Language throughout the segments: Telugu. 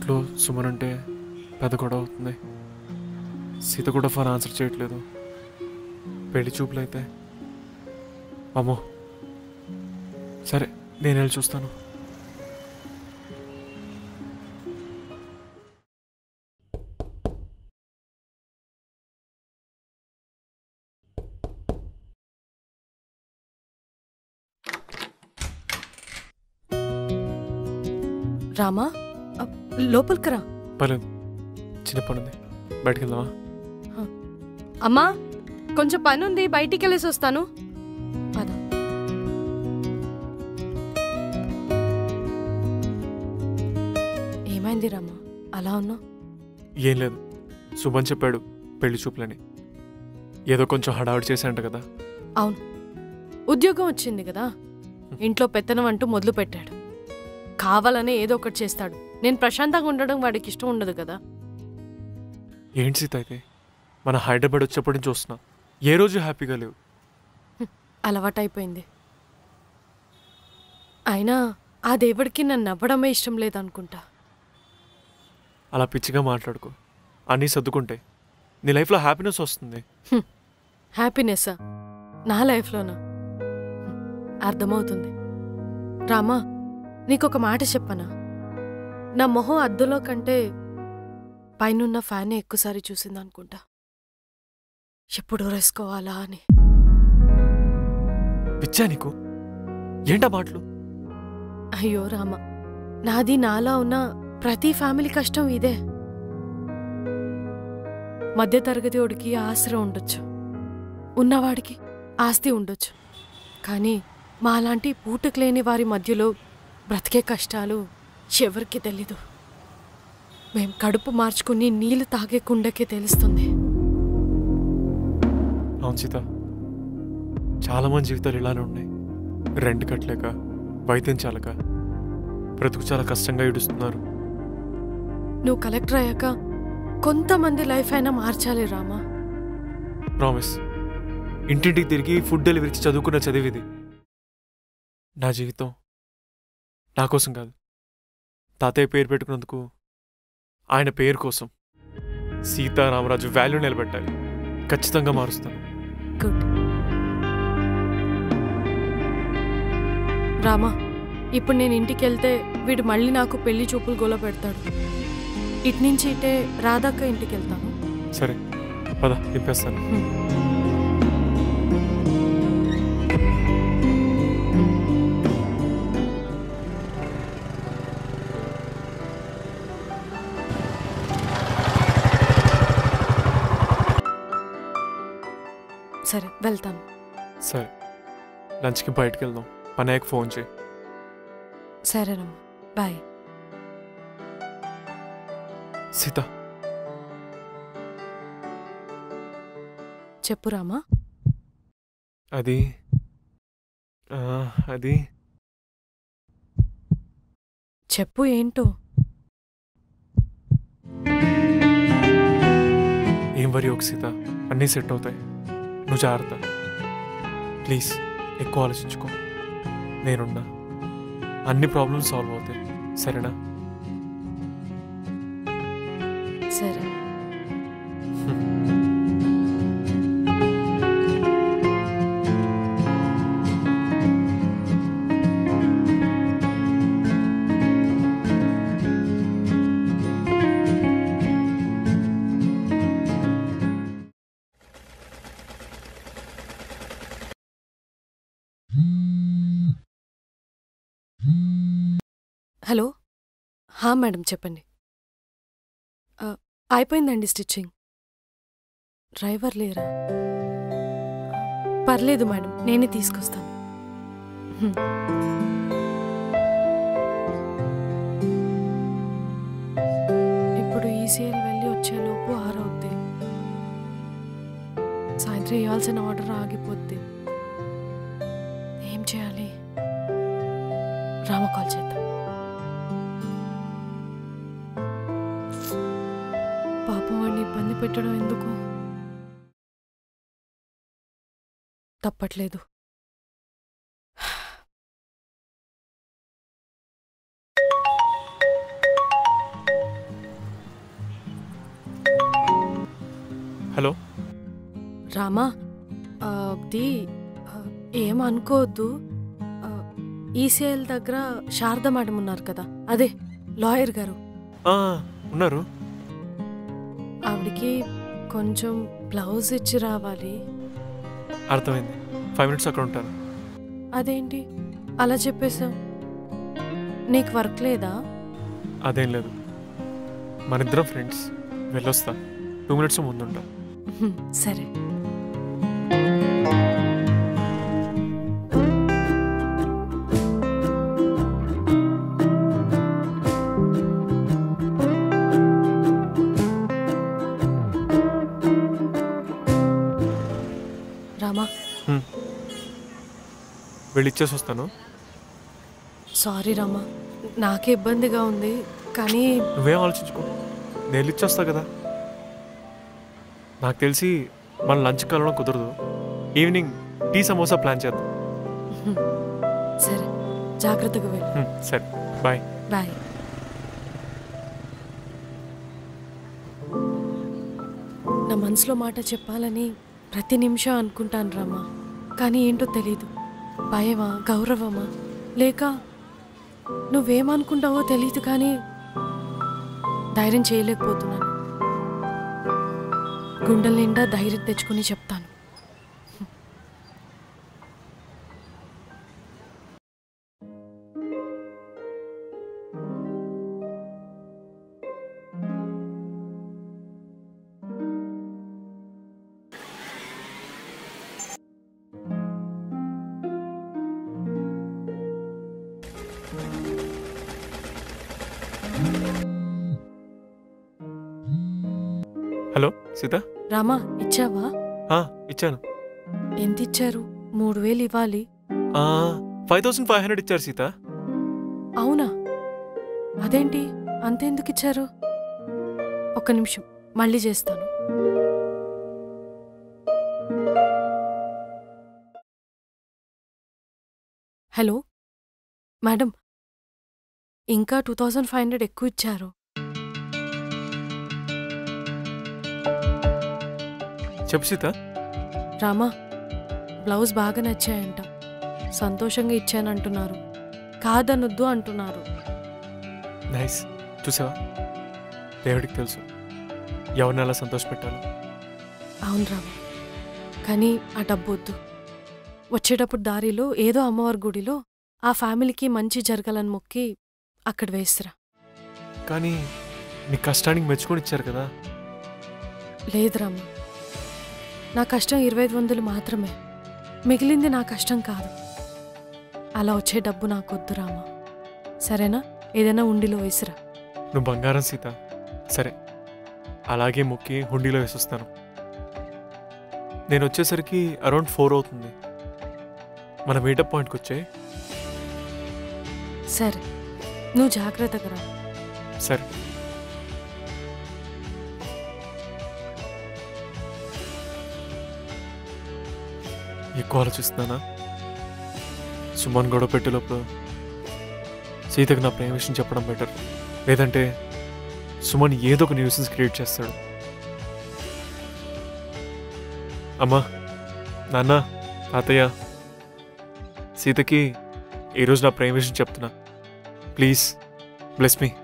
ఇంట్లో సుమన్ అంటే పెద్ద గొడవ అవుతుంది సీత కూడా ఫోన్ ఆన్సర్ చేయట్లేదు పెళ్లి చూపులు అయితే అమ్మో సరే నేను వెళ్ళి చూస్తాను రామా అ, లోపలికి రా పర్లేదు చిన్న పని ఉంది బయటికి వెళ్దామా అమ్మా కొంచెం పని ఉంది బయటికి వెళ్ళేసి వస్తాను పద ఏమైంది రామా అలా ఉన్నావు ఏం లేదు సుమన్ చెప్పాడు పెళ్లి చూపులని ఏదో కొంచెం హడావిడి చేశాంట కదా అవును ఉద్యోగం వచ్చింది కదా ఇంట్లో పెత్తనం అంటూ మొదలు పెట్టాడు కావాలనే ఏదో ఒకటి చేస్తాడు నేను ప్రశాంతంగా ఉండడం వాడికి ఇష్టం ఉండదు కదా ఏంటి సీత అయితే మన హైదరాబాద్ వచ్చేప్పటి నుంచి చూస్తున్నా ఏ రోజు హ్యాపీగా లేవు అలవాటైపోయింది అయినా ఆ దేవుడికి నన్ను నవ్వడమే ఇష్టం లేదనుకుంటా అలా పిచ్చిగా మాట్లాడుకో అన్నీ సర్దుకుంటే నీ లైఫ్లో హ్యాపీనెస్ వస్తుంది హ్యాపీనెస్సా నా లైఫ్లోనా అర్థమవుతుంది రామా నీకొక మాట చెప్పనా నా మొహం అద్దులో కంటే పైనున్న ఫ్యానే ఎక్కువసారి చూసిందనుకుంటా ఎప్పుడు వేసుకోవాలా అని పిచ్చా నీకు ఏంటా మాటలు అయ్యో రామ నాది నాలా ఉన్న ప్రతి ఫ్యామిలీ కష్టం ఇదే మధ్యతరగతి వాడికి ఆశ్రయం ఉండొచ్చు ఉన్నవాడికి ఆస్తి ఉండొచ్చు కానీ మాలాంటి పూటకు లేని వారి మధ్యలో బ్రతికే కష్టాలు ఎవరికి తెలీదు మేం కడుపు మార్చుకుని నీళ్లు తాగే కుండకే తెలుస్తుంది అవును సీత చాలా మంది జీవితాలు ఇలానే ఉన్నాయి రెంట్ కట్టలేక వైద్యం చాలక బ్రతుకు చాలా కష్టంగా ఏడుస్తున్నారు నువ్వు కలెక్టర్ అయ్యాక కొంతమంది లైఫ్ అయినా మార్చాలి రామా ప్రామిస్ ఇంటింటికి తిరిగి ఫుడ్ డెలివరీకి చదువుకున్న చదివిది నా జీవితం నా కోసం కాదు తాతయ్య పేరు పెట్టుకున్నందుకు ఆయన పేరు కోసం సీతారామరాజు వాల్యూ నిలబెట్టాలి ఖచ్చితంగా మారుస్తాను గుడ్ రామా ఇప్పుడు నేను ఇంటికి వెళ్తే వీడు మళ్ళీ నాకు పెళ్లి చూపులు గొల పెడతాడు ఇటు నుంచి ఇటే రాధాక్క ఇంటికి వెళ్తాను సరే పద దింపేస్తాను సరే వెళ్తాను సరే లంచ్కి బయటకు వెళ్దాం పనాయకు ఫోన్ చేయి సరేనమ్మా బాయ్ సీత చెప్పు రామా అది ఆ, అది చెప్పు ఏంటో ఏం వరి ఒక సీత అన్నీ సెట్ అవుతాయి నువ్వు జాగ్రత్త ప్లీజ్ ఎక్కువ ఆలోచించుకో నేనున్నా అన్ని ప్రాబ్లమ్స్ సాల్వ్ అవుతాయి సరేనా సరే హలో హా మేడం చెప్పండి ఆ, అయిపోయిందండి స్టిచ్చింగ్ డ్రైవర్ లేరా పర్లేదు మేడం నేనే తీసుకొస్తాను హ్మ్. ఇప్పుడు ఈసీఎల్ వెళ్ళి వచ్చేలోపు ఆరవుద్ది సాయంత్రం ఇవ్వాల్సిన ఆర్డర్ ఆగిపోద్ది ఏం చేయాలి రామ కాల్ చేద్దాం పాపం వాడిని ఇబ్బంది పెట్టడం ఎందుకు తప్పట్లేదు హలో రామా ఆ, అది ఆ, ఏమనుకోవద్దు ఆ, ఈసీఎల్ దగ్గర శారద మేడం ఉన్నారు కదా అదే లాయర్ గారు ఆ, ఉన్నారు ఆవిడకి కొంచెం బ్లౌజ్ ఇచ్చి రావాలి అర్థమైంది ఫైవ్ మినిట్స్ అక్కడ ఉంటాను అదేంటి అలా చెప్పేశావు నీకు వర్క్ లేదా అదేం లేదు మన ఇద్దరం ఫ్రెండ్స్ వెళ్ళొస్తా టూ మినిట్స్ ముందుంటా హ్మ్, సరే రామా వెళ్ళి ఇచ్చేసి వస్తాను సారీ రామా నాకే ఇబ్బందిగా ఉంది కానీ నువ్వేం ఆలోచించుకో నేను ఇచ్చేస్తా కదా నాకు తెలిసి మన లంచ్ కలవడం కుదరదు ఈవినింగ్ టీ సమోసా ప్లాన్ చేద్దాం హ్మ్, సరే జాగ్రత్తగా వెళ్ళు హ్మ్, సరే బాయ్ బాయ్ నా మనసులో మాట చెప్పాలని ప్రతి నిమిషం అనుకుంటాను రామా కానీ ఏంటో తెలీదు భయమా గౌరవమా లేక నువ్వేమనుకుంటావో తెలియదు కానీ ధైర్యం చేయలేకపోతున్నాను గుండెల నిండా ధైర్యం తెచ్చుకుని చెప్తాను హలో సీత రామా ఇచ్చావా ఆ, ఇచ్చాను ఎంత ఇచ్చారు మూడు వేలు ఇవ్వాలి ఫైవ్ థౌసండ్ ఫైవ్ హండ్రెడ్ ఇచ్చారు సీత అవునా అదేంటి అంతెందుకు ఇచ్చారు ఒక్క నిమిషం మళ్ళీ చేస్తాను హలో మేడం ఇంకా టూ థౌజండ్ ఫైవ్ హండ్రెడ్ ఎక్కువ ఇచ్చారు చెప్పు సీత రామా బ్లౌజ్ బాగా నచ్చాయంట సంతోషంగా ఇచ్చానంటున్నారు కాదనొద్దు అంటున్నారు నైస్ చూసావా దేవుడికి తెలుసు ఎవరిని అలా సంతోషపెట్టాలో అవును రామ కానీ ఆ డబ్బు వద్దు వచ్చేటప్పుడు దారిలో ఏదో అమ్మవారి గుడిలో ఆ ఫ్యామిలీకి మంచి జరగాలని మొక్కి అక్కడ వేస్తురా కానీ నీ కష్టానికి మెచ్చుకొని ఇచ్చారు కదా లేదు రామ నా కష్టం ఇరవై ఐదు వందలు మాత్రమే మిగిలింది నా కష్టం కాదు అలా వచ్చే డబ్బు నాకు వద్దు రామ సరేనా ఏదైనా ఉండిలో వేసిరా నువ్వు బంగారం సీత సరే అలాగే మొక్కి హుండీలో వేసొస్తాను నేను వచ్చేసరికి అరౌండ్ ఫోర్ అవుతుంది మన మీటప్ పాయింట్కి వచ్చే సరే నువ్వు జాగ్రత్తగా రా సరే ఎక్కువ ఆలోచిస్తున్నానా సుమన్ గొడవ పెట్టేలోపు సీతకు నా ప్రేమ విషయం చెప్పడం బెటర్ లేదంటే సుమన్ ఏదో ఒక న్యూసెన్స్ క్రియేట్ చేస్తాడు అమ్మా నాన్న తాతయ్య సీతకి ఈరోజు నా ప్రేమ విషయం చెప్తున్నా ప్లీజ్ బ్లెస్ మీ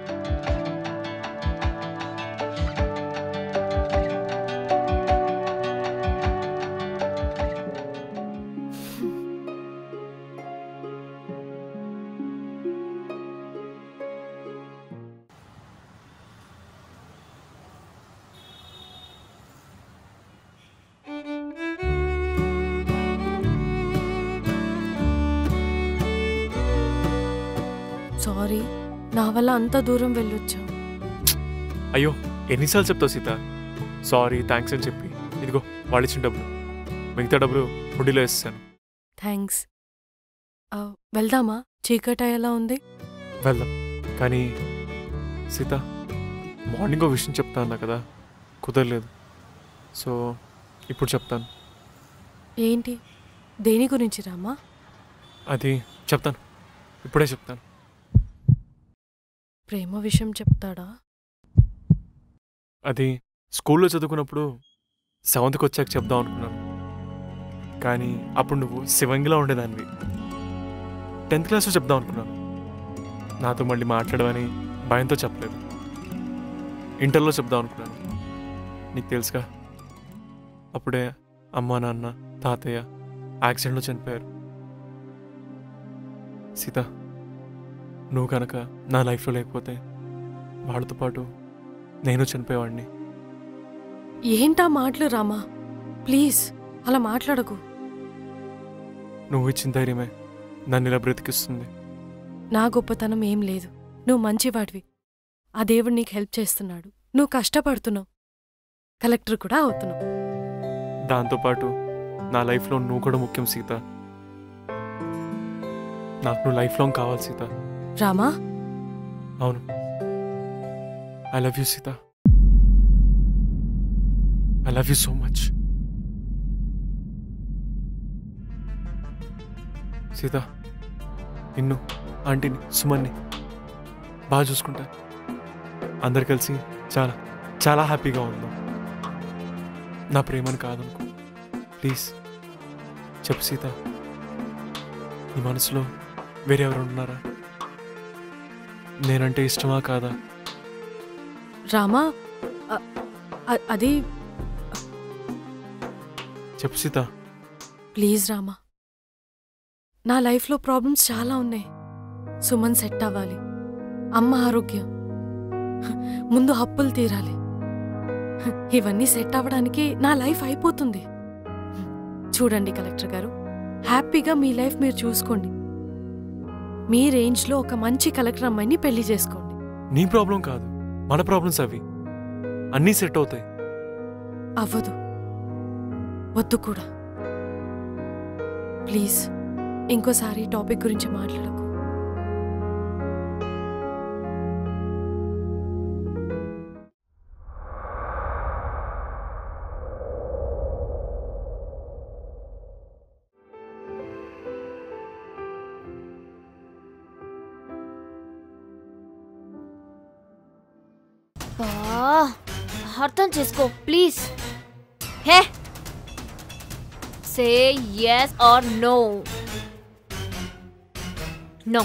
సారీ నా వల్ల అంత దూరం వెళ్ళొచ్చాం అయ్యో ఎన్నిసార్లు చెప్తావు సీత సారీ థ్యాంక్స్ అని చెప్పి ఇదిగో వాళ్ళు ఇచ్చిన డబ్బులు మిగతా డబ్బులు హుండీలో వేస్తాను థ్యాంక్స్ ఆ, వెళ్దామా చీకట ఎలా ఉంది వెళ్దాం కానీ సీత మార్నింగ్ ఒక విషయం చెప్తా అన్నా కదా కుదరలేదు సో ఇప్పుడు చెప్తాను ఏంటి దేని గురించి రామా అది చెప్తాను ఇప్పుడే చెప్తాను ప్రేమ విషయం చెప్తాడా అది స్కూల్లో చదువుకున్నప్పుడు సెవెంత్కి వచ్చాక చెప్దాం అనుకున్నాను కానీ అప్పుడు నువ్వు శివంగిలా ఉండేదానివి టెన్త్ క్లాస్లో చెప్దాం అనుకున్నాను నాతో మళ్ళీ మాట్లాడమని భయంతో చెప్పలేదు ఇంటర్లో చెప్దాం అనుకున్నాను నీకు తెలుసుగా అప్పుడే అమ్మా నాన్న తాతయ్య యాక్సిడెంట్లో చనిపోయారు సీత నువ్వు కనుక నా లైఫ్లో లేకపోతే వాళ్ళతో పాటు నేను చనిపోయేవాడిని ఏంటా మాటలు రామా ప్లీజ్ అలా మాట్లాడకు నువ్వు ఇచ్చిన ధైర్యమే నన్ను ఇలా బ్రతికిస్తుంది నా గొప్పతనం ఏం లేదు నువ్వు మంచివాడివి ఆ దేవుడు నీకు హెల్ప్ చేస్తున్నాడు నువ్వు కష్టపడుతున్నావు కలెక్టర్ కూడా అవుతున్నావు దాంతోపాటు నా లైఫ్లో నువ్వు కూడా ముఖ్యం సీత నాకు నువ్వు లైఫ్ లాంగ్ కావాలి సీత రామా అవును I love you Sita I love you so much Sita నిన్ను ఆంటీని సుమన్ని బాగా చూసుకుంటా అందరు కలిసి చాలా చాలా హ్యాపీగా ఉందాం నా ప్రేమను కాదనుకో ప్లీజ్ చెప్పు సీత నీ మనసులో వేరే ఎవరు ఉన్నారా నేనంటే ఇష్టమా కాదా రామా అ- అ- అది చెప్పు సీత ప్లీజ్ రామా నా లైఫ్లో ప్రాబ్లమ్స్ చాలా ఉన్నాయి సుమన్ సెట్ అవ్వాలి అమ్మ ఆరోగ్యం ముందు అప్పులు తీరాలి ఇవన్నీ సెట్ అవ్వడానికి నా లైఫ్ అయిపోతుంది చూడండి కలెక్టర్ గారు హ్యాపీగా మీ లైఫ్ మీరు చూసుకోండి మీ రేంజ్లో ఒక మంచి కలెక్టర్ అమ్మాయిని పెళ్లి చేసుకోండి నీ ప్రాబ్లం కాదు మన ప్రాబ్లమ్స్ అవి అన్నీ సెట్ అవుతాయి అవ్వదు వద్దు కూడా ప్లీజ్ ఇంకోసారి టాపిక్ గురించి మాట్లాడకు బా అర్థం చేసుకో please hey say yes or no no